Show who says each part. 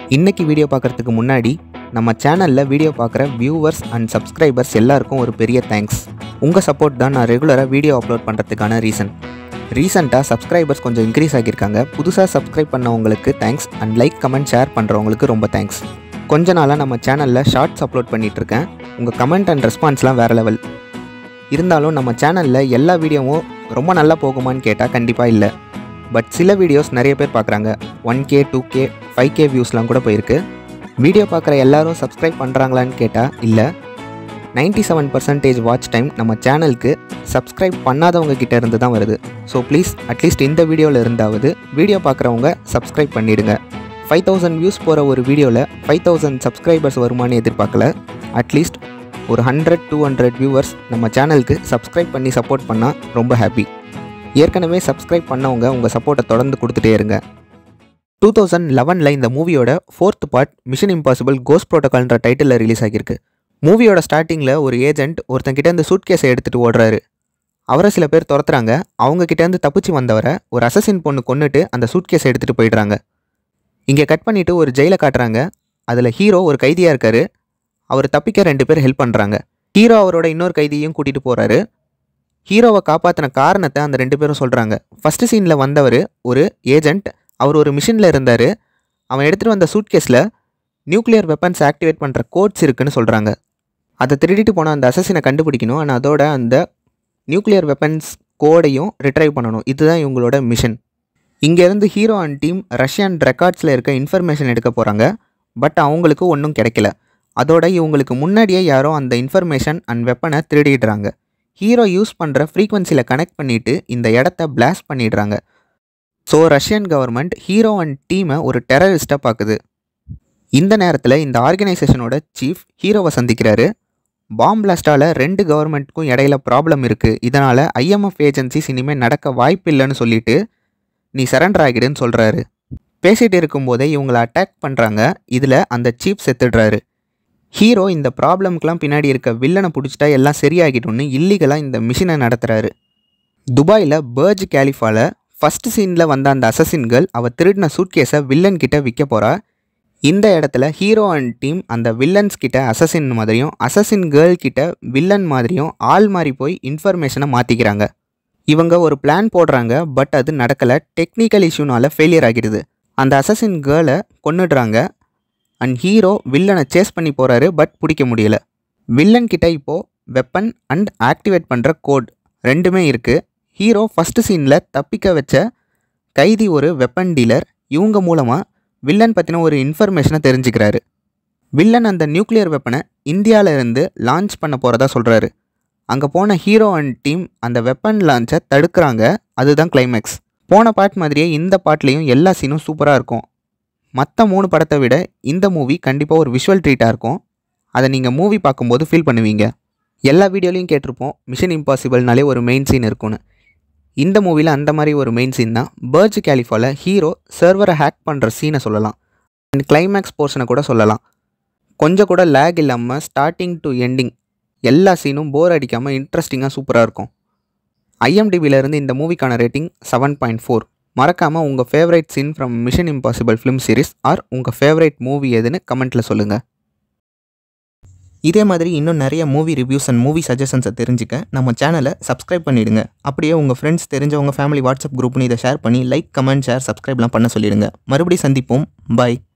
Speaker 1: இன்னைக்கு வீடியோ பார்க்குறதுக்கு முன்னாடி நம்ம சேனலில் வீடியோ பார்க்குற வியூவர்ஸ் அண்ட் சப்ஸ்கிரைபர்ஸ் எல்லாருக்கும் ஒரு பெரிய தேங்க்ஸ் உங்கள் சப்போர்ட் தான் நான் ரெகுலராக வீடியோ அப்லோட் பண்ணுறதுக்கான ரீசன் ரீசெண்டாக சப்ஸ்கிரைபர்ஸ் கொஞ்சம் இன்க்ரீஸ் ஆகியிருக்காங்க புதுசாக சப்ஸ்கிரைப் பண்ணவங்களுக்கு thanks and like comment share பண்ணுறவங்களுக்கு ரொம்ப தேங்க்ஸ் கொஞ்ச நாளாக நம்ம சேனலில் ஷார்ட்ஸ் அப்லோட் பண்ணிட்டு இருக்கேன் உங்கள் கமெண்ட் அண்ட் ரெஸ்பான்ஸ்லாம் வேறு லெவல் இருந்தாலும் நம்ம சேனலில் எல்லா வீடியோவும் ரொம்ப நல்லா போகுமான்னு கேட்டால் கண்டிப்பாக இல்லை பட் சில வீடியோஸ் நிறைய பேர் பார்க்குறாங்க one K two K five K வியூஸ்லாம் கூட போயிருக்கு வீடியோ பார்க்குற எல்லாரும் சப்ஸ்கிரைப் பண்ணுறாங்களான்னு கேட்டால் இல்லை ninety seven percentage watch time நம்ம சேனலுக்கு சப்ஸ்கிரைப் பண்ணாதவங்க கிட்ட இருந்து தான் வருது ஸோ ப்ளீஸ் அட்லீஸ்ட் இந்த வீடியோவில் இருந்தாவது வீடியோ பார்க்குறவங்க சப்ஸ்கிரைப் பண்ணிடுங்க ஃபைவ் தௌசண்ட் வியூஸ் போகிற ஒரு வீடியோவில் ஃபைவ் தௌசண்ட் சப்ஸ்கிரைபர்ஸ் வருமானு எதிர்பார்க்கல அட்லீஸ்ட் ஒரு ஹண்ட்ரட் டூ ஹண்ட்ரட் வியூவர்ஸ் நம்ம சேனலுக்கு சப்ஸ்கிரைப் பண்ணி சப்போர்ட் பண்ணால் ரொம்ப ஹாப்பி ஏற்கனவே சப்ஸ்கிரைப் பண்ணவங்க உங்கள் சப்போர்ட்டை தொடர்ந்து கொடுத்துட்டே இருங்க டூ தௌசண்ட் லெவனில் இந்த மூவியோட fourth part mission impossible ghost ப்ரோட்டோகால்ன்ற டைட்டிலில் ரிலீஸ் ஆகியிருக்கு மூவியோட ஸ்டார்டிங்கில் ஒரு ஏஜென்ட் ஒருத்தங்கிட்ட இருந்து சூட் கேஸை எடுத்துகிட்டு ஓடுறாரு அவரை சில பேர் துரத்துறாங்க அவங்க கிட்டேருந்து தப்பிச்சு வந்தவரை ஒரு அசசின் பொண்ணு கொன்னுட்டு அந்த சூட் கேஸை எடுத்துகிட்டு போயிடுறாங்க இங்கே கட் பண்ணிவிட்டு ஒரு ஜெயிலை காட்டுறாங்க அதில் ஹீரோ ஒரு கைதியாக இருக்காரு அவர் தப்பிக்க ரெண்டு பேர் ஹெல்ப் பண்ணுறாங்க ஹீரோ அவரோட இன்னொரு கைதியையும் கூட்டிகிட்டு போகிறாரு ஹீரோவை காப்பாற்றின காரணத்தை அந்த ரெண்டு பேரும் சொல்கிறாங்க ஃபஸ்ட்டு சீனில் வந்தவர் ஒரு ஏஜென்ட் அவர் ஒரு மிஷினில் இருந்தார் அவன் எடுத்துகிட்டு வந்த சூட்கேஸில் நியூக்ளியர் வெப்பன்ஸ் ஆக்டிவேட் பண்ணுற கோட்ஸ் இருக்குன்னு சொல்கிறாங்க அதை திருடிட்டு போன அந்த அசசினை கண்டுபிடிக்கணும் ஆனால் அதோட அந்த நியூக்ளியர் வெப்பன்ஸ் கோடையும் ரிட்ரைவ் பண்ணணும் இதுதான் இவங்களோட மிஷன் இங்கேருந்து ஹீரோ அண்ட் டீம் ரஷ்யன் ரெக்கார்ட்ஸில் இருக்க இன்ஃபர்மேஷன் எடுக்க போகிறாங்க பட் அவங்களுக்கு ஒன்றும் கிடைக்கல அதோட இவங்களுக்கு முன்னாடியே யாரோ அந்த இன்ஃபர்மேஷன் அண்ட் வெப்பனை திருடிடுறாங்க ஹீரோ யூஸ் பண்ணுற ஃப்ரீக்வன்சியில் கனெக்ட் பண்ணிவிட்டு இந்த இடத்த பிளாஸ்ட் பண்ணிடுறாங்க so Russian government hero and டீமை ஒரு டெரரிஸ்ட்டாக பார்க்குது இந்த நேரத்தில் இந்த ஆர்கனைசேஷனோட சீஃப் ஹீரோவை சந்திக்கிறாரு பாம் பிளாஸ்டால் ரெண்டு கவர்மெண்ட்டுக்கும் இடையில ப்ராப்ளம் இருக்குது இதனால் ஐஎம்எஃப் ஏஜென்சிஸ் இனிமேல் நடக்க வாய்ப்பு இல்லைன்னு சொல்லிட்டு நீ சரண்டர் ஆகிடுன்னு சொல்கிறாரு பேசிகிட்டு இருக்கும்போதே இவங்களை அட்டாக் பண்ணுறாங்க இதில் அந்த சீஃப் செத்துடுறாரு ஹீரோ இந்த ப்ராப்ளம்க்கெலாம் பின்னாடி இருக்க வில்லனை பிடிச்சிட்டா எல்லாம் சரியாகிடும்னு இல்லீகலாக இந்த மிஷினை நடத்துகிறாரு துபாயில் பர்ஜ் கேலிஃபாவில் ஃபஸ்ட் சீனில் வந்த அந்த அசசின்கள் அவள் திருடின சூட்கேஸை வில்லன் கிட்ட விற்க போகிறா இந்த இடத்துல ஹீரோ அண்ட் டீம் அந்த வில்லன்ஸ் கிட்ட அசசின் மாதிரியும் அசசின் கேர்ள் கிட்ட வில்லன் மாதிரியும் ஆள் மாறி போய் இன்ஃபர்மேஷனை மாற்றிக்கிறாங்க இவங்க ஒரு பிளான் போடுறாங்க பட் அது நடக்கலை டெக்னிக்கல் இஷ்யூனால ஃபெயிலியர் ஆகிடுது அந்த அசசின் கேர்ளை கொன்னுடுறாங்க அண்ட் ஹீரோ வில்லனை சேஸ் பண்ணி போகிறாரு பட் பிடிக்க முடியல வில்லன் கிட்ட இப்போது வெப்பன் அண்ட் ஆக்டிவேட் பண்ணுற கோட் ரெண்டுமே இருக்குது ஹீரோ ஃபஸ்ட்டு சீனில் தப்பிக்க வச்ச கைதி ஒரு வெப்பன் டீலர் இவங்க மூலமாக வில்லன் பற்றின ஒரு இன்ஃபர்மேஷனை தெரிஞ்சுக்கிறாரு வில்லன் அந்த நியூக்ளியர் வெப்பனை இந்தியாவில் இருந்து லான்ச் பண்ண போகிறதா சொல்கிறாரு அங்கே போன ஹீரோ அண்ட் டீம் அந்த வெப்பன் லான்ச்சை தடுக்கிறாங்க அதுதான் கிளைமேக்ஸ் போன பாட் மாதிரியே இந்த பாட்லேயும் எல்லா சீனும் சூப்பராக இருக்கும் மற்ற மூணு படத்தை விட இந்த மூவி கண்டிப்பாக ஒரு விஷுவல் ட்ரீட்டாக இருக்கும் அதை நீங்கள் மூவி பார்க்கும்போது ஃபீல் பண்ணுவீங்க எல்லா வீடியோலையும் கேட்டிருப்போம் மிஷன் இம்பாசிபிள்னாலே ஒரு மெயின் சீன் இருக்கும்னு இந்த மூவியில் அந்த மாதிரி ஒரு மெயின் சீன் தான் பர்ஜ் கேலிஃபாவில் ஹீரோ சர்வரை ஹேக் பண்ணுற சீனை சொல்லலாம் அண்ட் கிளைமேக்ஸ் போர்ஷனை கூட சொல்லலாம் கொஞ்சம் கூட லேக் இல்லாமல் ஸ்டார்டிங் டு எண்டிங் எல்லா சீனும் போர் அடிக்காமல் இன்ட்ரெஸ்டிங்காக சூப்பராக இருக்கும் ஐஎம்டிபியிலேருந்து இந்த மூவிக்கான ரேட்டிங் செவன் பாயிண்ட் ஃபோர் மறக்காமல் உங்கள் favourite scene from mission impossible film series or உங்கள் ஃபேவரைட் மூவி எதுன்னு கமெண்ட்டில் சொல்லுங்கள் இதே மாதிரி இன்னும் நிறைய மூவி ரிவ்யூஸ் அண்ட் மூவி சஜஷன்ஸை தெரிஞ்சுக்க நம்ம சேனலை சப்ஸ்கிரைப் பண்ணிடுங்க அப்படியே உங்கள் ஃப்ரெண்ட்ஸ் தெரிஞ்சவங்க ஃபேமிலி வாட்ஸ்அப் குரூப்னு இதை ஷேர் பண்ணி லைக் கமெண்ட் ஷேர் சப்ஸ்கிரைப்லாம் பண்ண சொல்லிடுங்க மறுபடியும் சந்திப்போம் பாய்